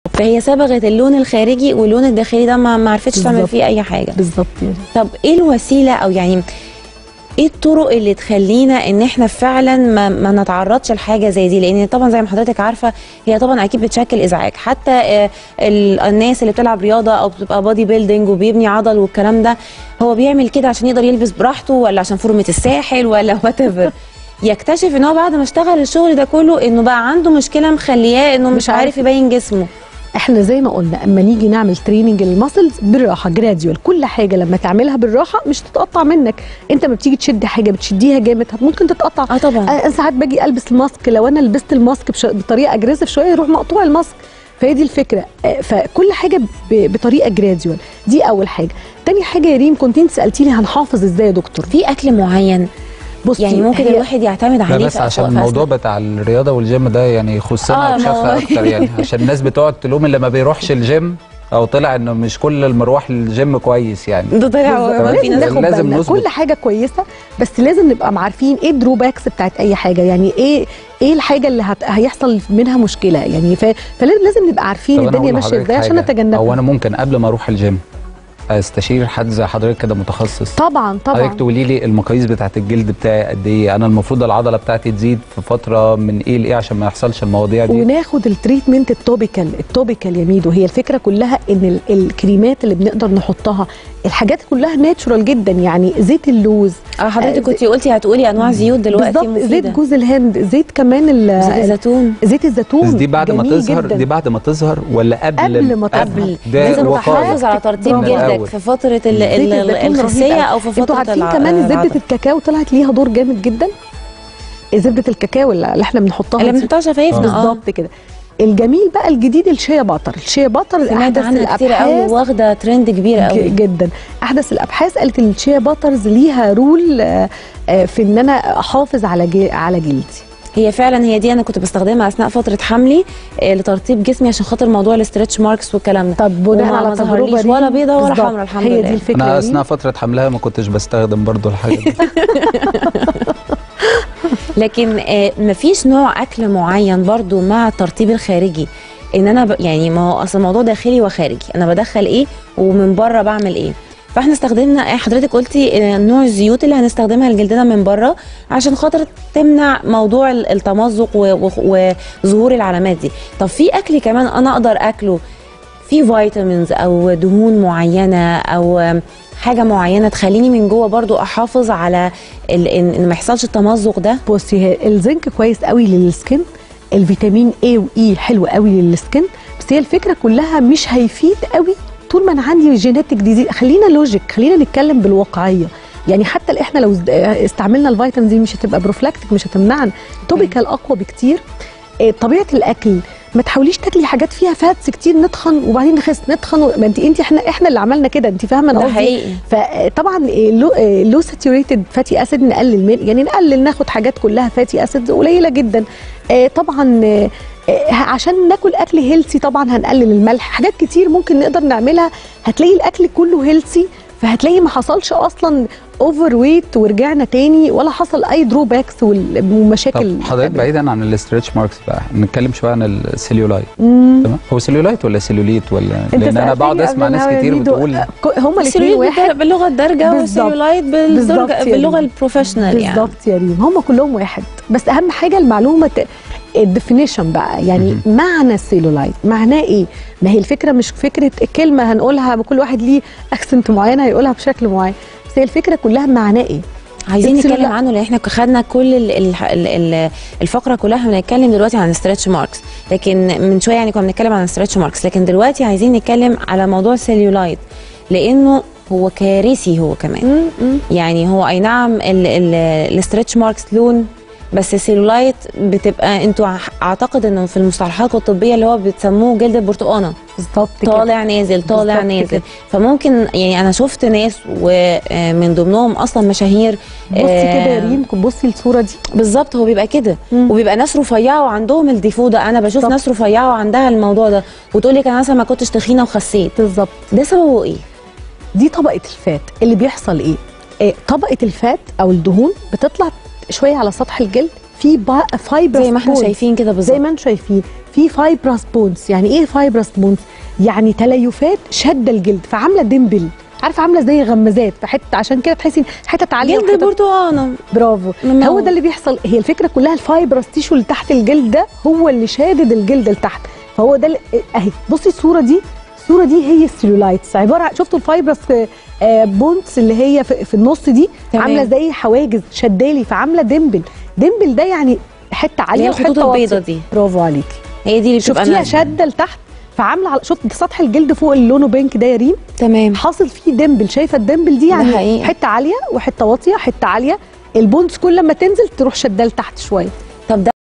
فهي صبغت اللون الخارجي واللون الداخلي ده ما ما عرفتش تعمل بالظبط. فيه اي حاجه بالظبط يعني طب ايه الوسيله او يعني ايه الطرق اللي تخلينا ان احنا فعلا ما, ما نتعرضش لحاجه زي دي لان طبعا زي ما حضرتك عارفه هي طبعا اكيد بتشكل ازعاج حتى آه، ال- الناس اللي بتلعب رياضه او بتبقى بادي بيلدينج وبيبني عضل والكلام ده هو بيعمل كده عشان يقدر يلبس براحته ولا عشان فورمه الساحل ولا وات يكتشف ان هو بعد ما اشتغل الشغل ده كله انه بقى عنده مشكله مخلياه انه مش, مش عارف عارف. يبين جسمه احنا زي ما قلنا اما نيجي نعمل تريننج للمسلز بالراحه جراديوال كل حاجه لما تعملها بالراحه مش تتقطع منك انت ما بتيجي تشد حاجه بتشديها جامد هت- ممكن تتقطع اه طبعا انا ساعات باجي البس الماسك لو انا لبست الماسك بش... بطريقه اجريسيف شويه يروح مقطوع الماسك فهي دي الفكره آه، فكل حاجه ب... بطريقه جراديوال دي اول حاجه تاني حاجه يا ريم كنت انت سالتيني هنحافظ ازاي يا دكتور في اكل معين بصي يعني ممكن هي- الواحد يعتمد لا عليه بس في- عشان في الموضوع أثناء- بتاع الرياضه والجيم ده يعني يخصنا آه، بشكل ما هو- اكتر يعني عشان الناس بتقعد تلوم اللي ما بيروحش الجيم او طلع انه مش كل المروح للجيم كويس يعني ده طلع بالظبط. ما في لازم ناس ناخد لازم بالنا نظبط. كل حاجه كويسه بس لازم نبقى عارفين ايه الدروباكس بتاعت اي حاجه يعني ايه ايه الحاجه اللي هت... هيحصل منها مشكله يعني ف... فلازم نبقى عارفين طب أنا الدنيا أقول ماشيه لحضرتك ازاي عشان حاجة. نتجنبها او انا ممكن قبل ما اروح الجيم استشير حد زي حضرتك كده متخصص طبعا طبعا حضرتك تقولي لي المقاييس بتاعت الجلد بتاعي قد ايه انا المفروض العضله بتاعتي تزيد في فتره من ايه لايه عشان ما يحصلش المواضيع دي وناخد التريتمنت التوبيكال التوبيكال يا ميدو هي الفكره كلها ان ال- الكريمات اللي بنقدر نحطها الحاجات كلها ناتشورال جدا يعني زيت اللوز اه حضرتك آه، كنت قلتي هتقولي انواع زيوت دلوقتي بالظبط زيت مفيده جوز الهند زيت كمان ال- زيت الزيتون زيت الزيتون بس دي بعد ما جميل تظهر جداً. دي بعد ما تظهر ولا قبل قبل ما تظهر. قبل ده لازم وقاية. تحافظ على ترطيب برافو. جلدك الأول. في فتره ال- زيت ال- الزيتون الخسيه رهيب او في انتوا فتره عارفين الع- كمان زبده العضل. الكاكاو طلعت ليها دور جامد جدا زبده الكاكاو اللي اللي احنا بنحطها اللي دي. بنحطها شفايفنا اه بالظبط كده الجميل بقى الجديد الشيا باتر الشيا باتر سمعت احدث عنها كتير قوي الابحاث واخده ترند كبير ج- قوي جدا احدث الابحاث قالت ان الشيا باترز ليها رول آه، آه، في ان انا احافظ على جي- على جلدي هي فعلا هي دي انا كنت بستخدمها اثناء فتره حملي آه، لترطيب جسمي عشان خاطر موضوع الاسترتش ماركس والكلام ده طب بناء وما- على ما تجربه ظهرليش دي ولا بيضة ولا بالظبط. حمرا الحمد هي لله. دي الفكره انا دي. اثناء فتره حملها ما كنتش بستخدم برضو الحاجه دي لكن آه، مفيش نوع اكل معين برضو مع الترطيب الخارجي ان انا ب... يعني ما هو اصل الموضوع داخلي وخارجي انا بدخل ايه ومن بره بعمل ايه فاحنا استخدمنا آه، حضرتك قلتي آه، نوع الزيوت اللي هنستخدمها لجلدنا من بره عشان خاطر تمنع موضوع ال- التمزق و- و- وظهور العلامات دي طب في اكل كمان انا اقدر اكله فيه فيتامينز او دهون معينه او آم، حاجه معينه تخليني من جوه برضو احافظ على ال- ان إن ما يحصلش التمزق ده بصي هي الزنك كويس قوي للسكن الفيتامين A واي حلو قوي للسكن بس هي الفكره كلها مش هيفيد قوي طول ما انا عندي جينيتك ديزيز خلينا لوجيك خلينا نتكلم بالواقعيه يعني حتى لو احنا لو است- استعملنا الفيتامين دي مش هتبقى بروفلاكتيك مش هتمنعنا توبيكال اقوى بكتير آه، طبيعه الاكل ما تحاوليش تاكلي حاجات فيها فاتس كتير نتخن وبعدين نخس نتخن و- ما انت انت احنا احنا اللي عملنا كده انت فاهمه انا ده قصدي حقيقي فطبعا لو لو ساتوريتد فاتي اسيد نقلل من يعني نقلل ناخد حاجات كلها فاتي اسيد قليله جدا آه، طبعا آه، آه، عشان ناكل اكل هيلسي طبعا هنقلل الملح حاجات كتير ممكن نقدر نعملها هتلاقي الاكل كله هيلسي فهتلاقي ما حصلش اصلا اوفر ويت ورجعنا تاني ولا حصل اي دروباكس ومشاكل طب حضرتك بعيدا عن الاسترتش ماركس بقى نتكلم شويه عن السيلولايت مم. تمام هو سيلولايت ولا سيلوليت ولا انت لان انا بقعد سألتني اسمع قبل ناس الهوا يا كتير ميدو، بتقول آه، ك- هما الاثنين السيلوليت واحد بالدر- باللغه الدارجه بالظبط. والسيلولايت بالظبط بالدرجة يا باللغه ريم. البروفيشنال يعني بالظبط يا ريم هم كلهم واحد بس اهم حاجه المعلومه الديفينيشن بقى يعني مهم. معنى السيلولايت معناه ايه ما هي الفكره مش فكره كلمه هنقولها كل واحد ليه اكسنت معين هيقولها بشكل معين بس هي الفكره كلها معناه ايه عايزين السيلولا- نتكلم عنه لان احنا خدنا كل ال- ال- ال- ال- الفقره كلها احنا بنتكلم دلوقتي عن ستريتش ماركس لكن من شويه يعني كنا بنتكلم عن ستريتش ماركس لكن دلوقتي عايزين نتكلم على موضوع السيلولايت لانه هو كارثي هو كمان يعني هو اي نعم الاسترتش ماركس لون بس السيلولايت بتبقى انتوا ع- اعتقد انه في المصطلحات الطبيه اللي هو بتسموه جلد البرتقانه بالظبط كده طالع نازل طالع بالظبط نازل كده. فممكن يعني انا شفت ناس ومن ضمنهم اصلا مشاهير بصي كده يا آه، ريم بصي الصوره دي بالظبط هو بيبقى كده مم. وبيبقى ناس رفيعه وعندهم الديفو ده انا بشوف بالظبط. ناس رفيعه وعندها الموضوع ده وتقول لك انا مثلا ما كنتش تخينه وخسيت بالظبط ده سببه ايه دي طبقه الفات اللي بيحصل ايه؟ إيه طبقه الفات او الدهون بتطلع شويه على سطح الجلد في فايبرس زي ما احنا شايفين كده زي بالظبط ما انتم شايفين في فايبرس بونز يعني ايه فايبرس بونز يعني تليفات شد الجلد فعامله ديمبل عارفه عامله زي غمازات في حته عشان كده تحسي حتت عاليه جلد وحتت- برتقانه برافو منور. هو ده اللي بيحصل هي الفكره كلها الفايبرس تيشو اللي تحت الجلد ده هو اللي شادد الجلد لتحت فهو ده اللي- اهي بصي الصوره دي الصوره دي هي السيلولايتس عباره عن شفتوا الفايبرس آه، بونتس اللي هي في, في النص دي تمام. عامله زي حواجز شدالي فعامله ديمبل ديمبل ده يعني حته عاليه اللي هي الخطوط وحته البيضة واطية. دي. برافو عليكي هي دي اللي بتبقى شفتيها نازلة. شاده لتحت فعامله على شفت سطح الجلد فوق اللي لونه بينك ده يا ريم تمام حاصل فيه ديمبل شايفه الديمبل دي ده يعني حقيقي. حته عاليه وحته واطيه حته عاليه البونز كل ما تنزل تروح شدال تحت شويه طب ده